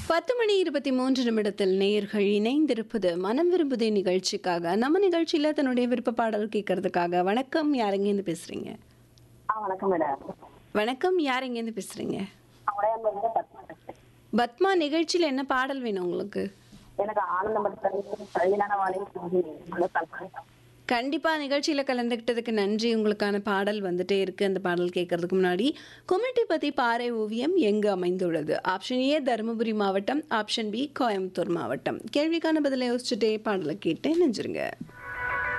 பத்து மணி இருபத்தி மூன்று நிமிடத்தில் நேயர்கள் இணைந்திருப்பது மனம் விரும்புதே நிகழ்ச்சிக்காக நம்ம நிகழ்ச்சியில தன்னுடைய விருப்ப பாடல் கேட்கறதுக்காக வணக்கம் யாரெங்கேருந்து பேசுறீங்க ஆ வணக்கம் மேடம் வணக்கம் யாரெங்கேருந்து பேசுறீங்க உடையாம்பூர்ல பத்மா பேசுறேன் பத்மா நிகழ்ச்சியில என்ன பாடல் வேணும் உங்களுக்கு எனக்கு ஆனந்த மட்டத்தில் கல்யாண வாழையும் கண்டிப்பா நிகழ்ச்சியில கலந்துக்கிட்டதுக்கு நன்றி உங்களுக்கான பாடல் வந்துட்டே இருக்கு அந்த பாடல் கேட்கறதுக்கு முன்னாடி குமிட்டிப்பதி பாறை ஓவியம் எங்கு அமைந்துள்ளது ஆப்ஷன் ஏ தருமபுரி மாவட்டம் ஆப்ஷன் பி கோயம்புத்தூர் மாவட்டம் கேள்விக்கான பதிலை யோசிச்சுட்டே பாடலை கேட்டு நெஞ்சிருங்க